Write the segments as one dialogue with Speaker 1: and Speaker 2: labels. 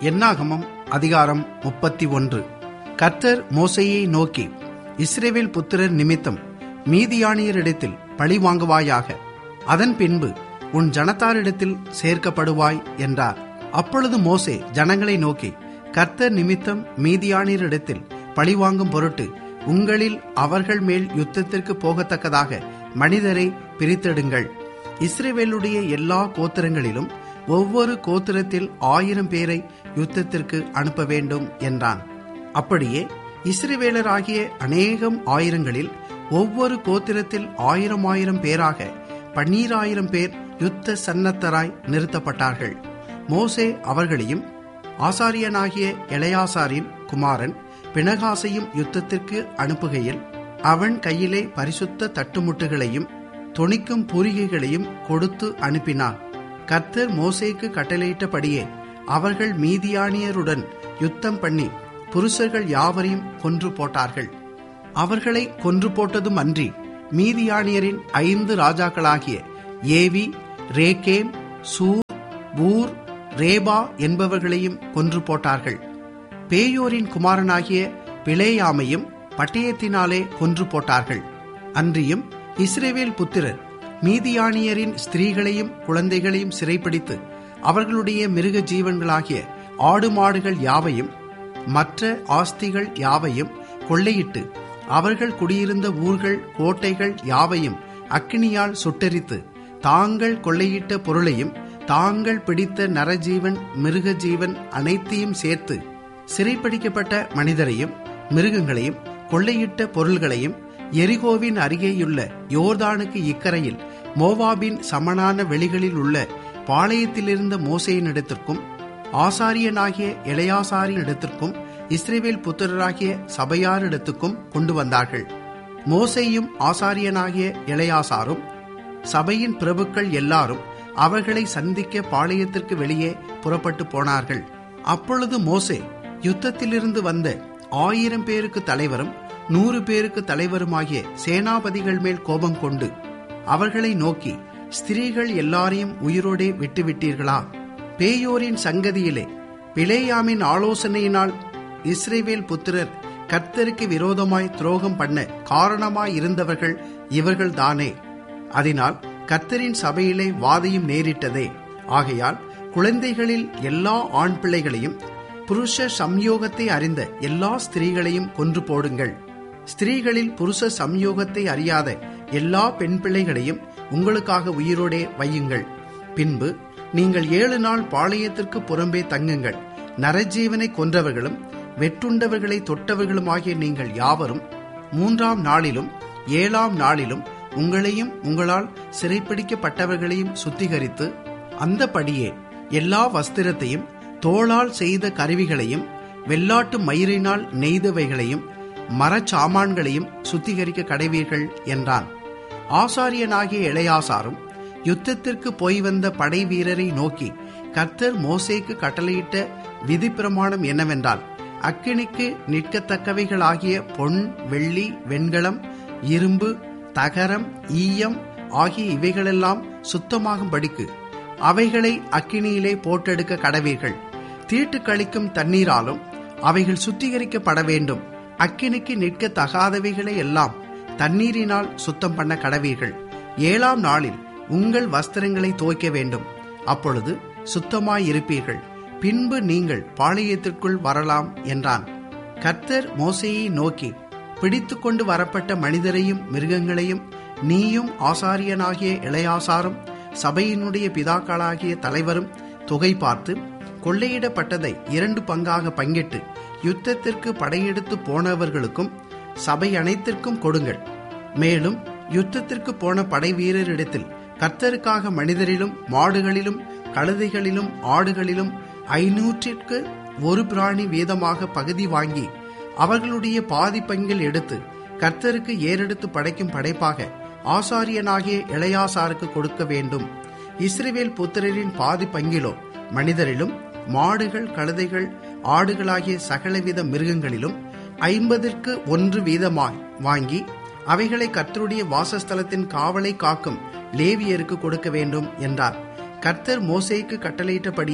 Speaker 1: என்னாகமம் அதிகாரம் முப்பத்தி ஒன்று கர்த்தர் மோசையை நோக்கி இஸ்ரேவேல் புத்திரர் நிமித்தம் மீதியானியரிடத்தில் பழி வாங்குவாயாக அதன் பின்பு உன் ஜனத்தாரிடத்தில் சேர்க்கப்படுவாய் என்றார் அப்பொழுது மோசே ஜனங்களை நோக்கி கர்த்தர் நிமித்தம் மீதியானியரிடத்தில் பழிவாங்கும் பொருட்டு உங்களில் அவர்கள் மேல் யுத்தத்திற்கு போகத்தக்கதாக மனிதரை பிரித்தெடுங்கள் இஸ்ரேவேலுடைய எல்லா கோத்திரங்களிலும் ஒவ்வொரு கோத்திரத்தில் ஆயிரம் பேரை யுத்தத்திற்கு அனுப்ப வேண்டும் என்றான் அப்படியே இஸ்ரவேலராகிய அநேகம் ஆயிரங்களில் ஒவ்வொரு கோத்திரத்தில் ஆயிரம் ஆயிரம் பேராக பன்னீராயிரம் பேர் யுத்த சன்னத்தராய் நிறுத்தப்பட்டார்கள் மோசே அவர்களையும் ஆசாரியனாகிய எளையாசாரின் குமாரன் பிணகாசையும் யுத்தத்திற்கு அனுப்புகையில் அவன் கையிலே பரிசுத்த தட்டுமுட்டுகளையும் தொனிக்கும் பூரிகைகளையும் கொடுத்து அனுப்பினான் கர்த்தர் மோசேக்கு கட்டளையிட்டபடியே அவர்கள் மீதியானியருடன் யுத்தம் பண்ணி புருஷர்கள் யாவரையும் கொன்று போட்டார்கள் அவர்களை கொன்று போட்டதும் அன்றி மீதியானியரின் ஐந்து ராஜாக்களாகிய ஏவி ரேகேம் சூர் ஊர் ரேபா என்பவர்களையும் கொன்று போட்டார்கள் பேயோரின் குமாரனாகிய பிளேயாமையும் பட்டயத்தினாலே கொன்று போட்டார்கள் அன்றியும் இஸ்ரேவேல் புத்திரர் மீதியானியரின் ஸ்திரீகளையும் குழந்தைகளையும் சிறைப்பிடித்து அவர்களுடைய மிருக ஜீவன்களாகிய ஆடு மாடுகள் யாவையும் மற்ற ஆஸ்திகள் யாவையும் கொள்ளையிட்டு அவர்கள் குடியிருந்த ஊர்கள் கோட்டைகள் யாவையும் அக்கினியால் சுட்டெரித்து தாங்கள் கொள்ளையிட்ட பொருளையும் தாங்கள் பிடித்த நரஜீவன் மிருக ஜீவன் அனைத்தையும் சேர்த்து சிறைப்பிடிக்கப்பட்ட மனிதரையும் மிருகங்களையும் கொள்ளையிட்ட பொருள்களையும் எரிகோவின் அருகேயுள்ள யோர்தானுக்கு இக்கரையில் மோவாபின் சமனான வெளிகளில் உள்ள பாளையத்திலிருந்த மோசையினிடத்திற்கும் ஆசாரியனாகிய இளையாசாரியினிடத்திற்கும் இஸ்ரேவேல் புத்திரராகிய சபையாரிடத்துக்கும் கொண்டு வந்தார்கள் மோசையும் ஆசாரியனாகிய இளையாசாரும் சபையின் பிரபுக்கள் எல்லாரும் அவர்களை சந்திக்க பாளையத்திற்கு வெளியே புறப்பட்டு போனார்கள் அப்பொழுது மோசே யுத்தத்திலிருந்து வந்த ஆயிரம் பேருக்கு தலைவரும் நூறு பேருக்கு தலைவருமாகிய சேனாபதிகள் மேல் கோபம் கொண்டு அவர்களை நோக்கி ஸ்திரீகள் எல்லாரையும் உயிரோடே விட்டுவிட்டீர்களா பேயோரின் சங்கதியிலே பிளேயாமின் ஆலோசனையினால் இஸ்ரேவேல் புத்திரர் கர்த்தருக்கு விரோதமாய் துரோகம் பண்ண காரணமாய் இருந்தவர்கள் இவர்கள் தானே அதனால் கர்த்தரின் சபையிலே வாதையும் நேரிட்டதே ஆகையால் குழந்தைகளில் எல்லா ஆண் பிள்ளைகளையும் புருஷ சம்யோகத்தை அறிந்த எல்லா ஸ்திரீகளையும் கொன்று போடுங்கள் ஸ்திரீகளில் புருஷ சம்யோகத்தை அறியாத எல்லா பெண் பிள்ளைகளையும் உங்களுக்காக உயிரோடே வையுங்கள் பின்பு நீங்கள் ஏழு நாள் பாளையத்திற்கு புறம்பே தங்குங்கள் நரஜீவனை கொன்றவர்களும் வெட்டுண்டவர்களை தொட்டவர்களும் ஆகிய நீங்கள் யாவரும் மூன்றாம் நாளிலும் ஏழாம் நாளிலும் உங்களையும் உங்களால் சிறைப்பிடிக்கப்பட்டவர்களையும் சுத்திகரித்து அந்தபடியே எல்லா வஸ்திரத்தையும் தோளால் செய்த கருவிகளையும் வெள்ளாட்டு மயிரினால் நெய்தவைகளையும் மரச்சாமான்களையும் சுத்திகரிக்க கடைவீர்கள் என்றான் ஆசாரியனாகிய இளையாசாரும் யுத்தத்திற்கு போய் வந்த படை வீரரை நோக்கி கர்த்தர் மோசேக்கு கட்டளையிட்ட விதி பிரமாணம் என்னவென்றால் அக்கினிக்கு நிற்கத்தக்கவைகளாகிய பொன் வெள்ளி வெண்கலம் இரும்பு தகரம் ஈயம் ஆகிய இவைகளெல்லாம் சுத்தமாகும்படிக்கு அவைகளை அக்கினியிலே போட்டெடுக்க கடவீர்கள் தீட்டு கழிக்கும் தண்ணீராலும் அவைகள் சுத்திகரிக்கப்பட வேண்டும் அக்கினிக்கு நிற்க தகாதவைகளை எல்லாம் தண்ணீரினால் சுத்தம் பண்ண கடவீர்கள் ஏழாம் நாளில் உங்கள் வஸ்திரங்களை துவைக்க வேண்டும் அப்பொழுது சுத்தமாயிருப்பீர்கள் பின்பு நீங்கள் பாளையத்திற்குள் வரலாம் என்றான் கர்த்தர் மோசையை நோக்கி பிடித்து கொண்டு வரப்பட்ட மனிதரையும் மிருகங்களையும் நீயும் ஆசாரியனாகிய இளையாசாரும் சபையினுடைய பிதாக்களாகிய தலைவரும் தொகை பார்த்து கொள்ளையிடப்பட்டதை இரண்டு பங்காக பங்கிட்டு யுத்தத்திற்கு படையெடுத்து போனவர்களுக்கும் சபை அனைத்திற்கும் கொடுங்கள் மேலும் யுத்தத்திற்கு போன படை வீரரிடத்தில் கர்த்தருக்காக மனிதரிலும் மாடுகளிலும் கழுதைகளிலும் ஆடுகளிலும் ஐநூற்றிற்கு ஒரு பிராணி வீதமாக பகுதி வாங்கி அவர்களுடைய பாதி பங்கில் எடுத்து கர்த்தருக்கு ஏறெடுத்து படைக்கும் படைப்பாக ஆசாரியனாகிய இளையாசாருக்கு கொடுக்க வேண்டும் இஸ்ரேவேல் புத்திரரின் பாதி பங்கிலோ மனிதரிலும் மாடுகள் கழுதைகள் ஆடுகளாகிய சகலவித மிருகங்களிலும் ஐம்பதற்கு ஒன்று வீதமாய் வாங்கி அவைகளை கர்த்தருடைய வாசஸ்தலத்தின் காவலை காக்கும் லேவியருக்கு கொடுக்க வேண்டும் என்றார் கர்த்தர் மோசேக்கு கட்டளையிட்டபடியே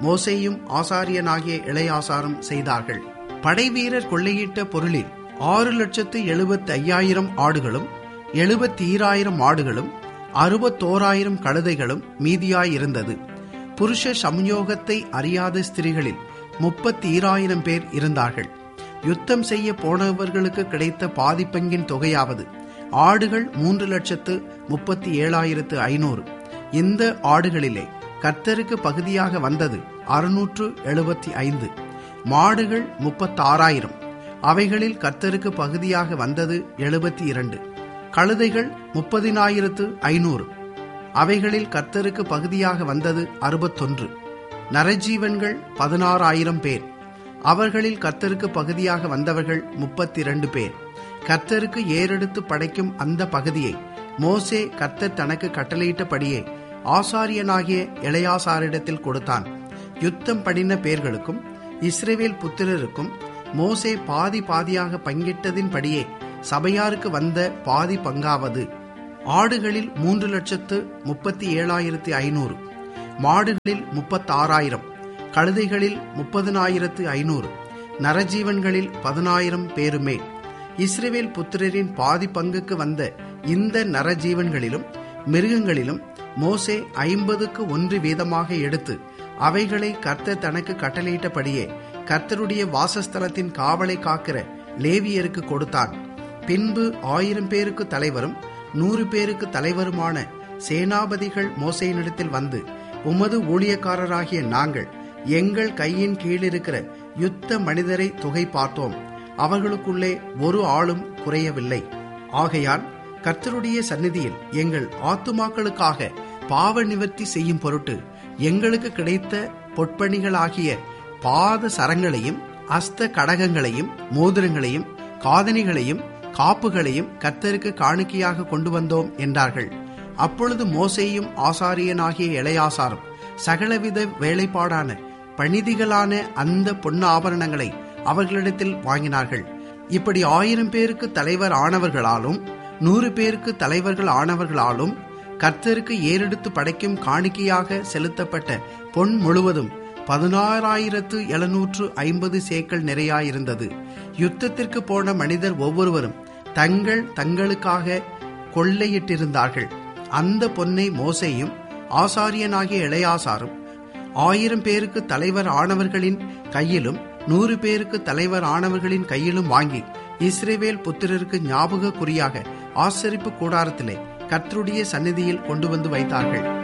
Speaker 1: மோசேயும் ஆசாரியனாகிய இளையாசாரும் செய்தார்கள் படைவீரர் கொள்ளையிட்ட பொருளில் ஆறு லட்சத்து எழுபத்தி ஐயாயிரம் ஆடுகளும் எழுபத்தி ஈராயிரம் ஆடுகளும் அறுபத்தோராயிரம் கழுதைகளும் மீதியாயிருந்தது புருஷ சம்யோகத்தை அறியாத ஸ்திரீகளில் முப்பத்தி ஈராயிரம் பேர் இருந்தார்கள் யுத்தம் செய்ய போனவர்களுக்கு கிடைத்த பாதிப்பங்கின் தொகையாவது ஆடுகள் மூன்று லட்சத்து முப்பத்தி ஏழாயிரத்து ஐநூறு இந்த ஆடுகளிலே கர்த்தருக்கு பகுதியாக வந்தது அறுநூற்று எழுபத்தி ஐந்து மாடுகள் முப்பத்தாறாயிரம் அவைகளில் கர்த்தருக்கு பகுதியாக வந்தது எழுபத்தி இரண்டு கழுதைகள் முப்பதினாயிரத்து ஐநூறு அவைகளில் கர்த்தருக்கு பகுதியாக வந்தது அறுபத்தொன்று நரஜீவன்கள் பதினாறாயிரம் பேர் அவர்களில் கர்த்தருக்கு பகுதியாக வந்தவர்கள் முப்பத்தி இரண்டு பேர் கர்த்தருக்கு ஏறெடுத்து படைக்கும் அந்த பகுதியை மோசே கர்த்தர் தனக்கு கட்டளையிட்டபடியே ஆசாரியனாகிய இளையாசாரிடத்தில் கொடுத்தான் யுத்தம் படின பேர்களுக்கும் இஸ்ரேவேல் புத்திரருக்கும் மோசே பாதி பாதியாக பங்கிட்டதின்படியே சபையாருக்கு வந்த பாதி பங்காவது ஆடுகளில் மூன்று லட்சத்து முப்பத்தி ஏழாயிரத்தி ஐநூறு மாடுகளில் முப்பத்தாறாயிரம் கழுதைகளில் முப்பதனாயிரத்து ஐநூறு நரஜீவன்களில் பதினாயிரம் பேருமே இஸ்ரேவேல் புத்திரரின் பாதி பங்குக்கு வந்த இந்த நரஜீவன்களிலும் மிருகங்களிலும் மோசே ஐம்பதுக்கு ஒன்று வீதமாக எடுத்து அவைகளை கர்த்தர் தனக்கு கட்டளையிட்டபடியே கர்த்தருடைய வாசஸ்தலத்தின் காவலை காக்கிற லேவியருக்கு கொடுத்தான் பின்பு ஆயிரம் பேருக்கு தலைவரும் நூறு பேருக்கு தலைவருமான சேனாபதிகள் மோசையினிடத்தில் வந்து உமது ஊழியக்காரராகிய நாங்கள் எங்கள் கையின் கீழிருக்கிற யுத்த மனிதரை தொகை பார்த்தோம் அவர்களுக்குள்ளே ஒரு ஆளும் குறையவில்லை ஆகையால் கர்த்தருடைய சந்நிதியில் எங்கள் ஆத்துமாக்களுக்காக பாவ நிவர்த்தி செய்யும் பொருட்டு எங்களுக்கு கிடைத்த பொற்பணிகளாகிய பாத சரங்களையும் அஸ்த கடகங்களையும் மோதிரங்களையும் காதணிகளையும் காப்புகளையும் கர்த்தருக்கு காணிக்கையாக கொண்டு வந்தோம் என்றார்கள் அப்பொழுது மோசேயும் ஆசாரியனாகிய இளையாசாரும் சகலவித வேலைப்பாடான பணிதிகளான அந்த பொன்னு ஆபரணங்களை அவர்களிடத்தில் வாங்கினார்கள் இப்படி ஆயிரம் பேருக்கு தலைவர் ஆனவர்களாலும் நூறு பேருக்கு தலைவர்கள் ஆனவர்களாலும் கர்த்தருக்கு ஏறெடுத்து படைக்கும் காணிக்கையாக செலுத்தப்பட்ட பொன் முழுவதும் பதினாறாயிரத்து எழுநூற்று ஐம்பது சேக்கள் நிறையாயிருந்தது யுத்தத்திற்கு போன மனிதர் ஒவ்வொருவரும் தங்கள் தங்களுக்காக கொள்ளையிட்டிருந்தார்கள் அந்த பொன்னை மோசையும் ஆசாரியனாகிய இளையாசாரும் ஆயிரம் பேருக்கு தலைவர் ஆனவர்களின் கையிலும் நூறு பேருக்கு தலைவர் ஆனவர்களின் கையிலும் வாங்கி இஸ்ரேவேல் புத்திரருக்கு ஞாபக குறியாக ஆசரிப்பு கூடாரத்திலே கர்த்தருடைய சந்நிதியில் கொண்டு வந்து வைத்தார்கள்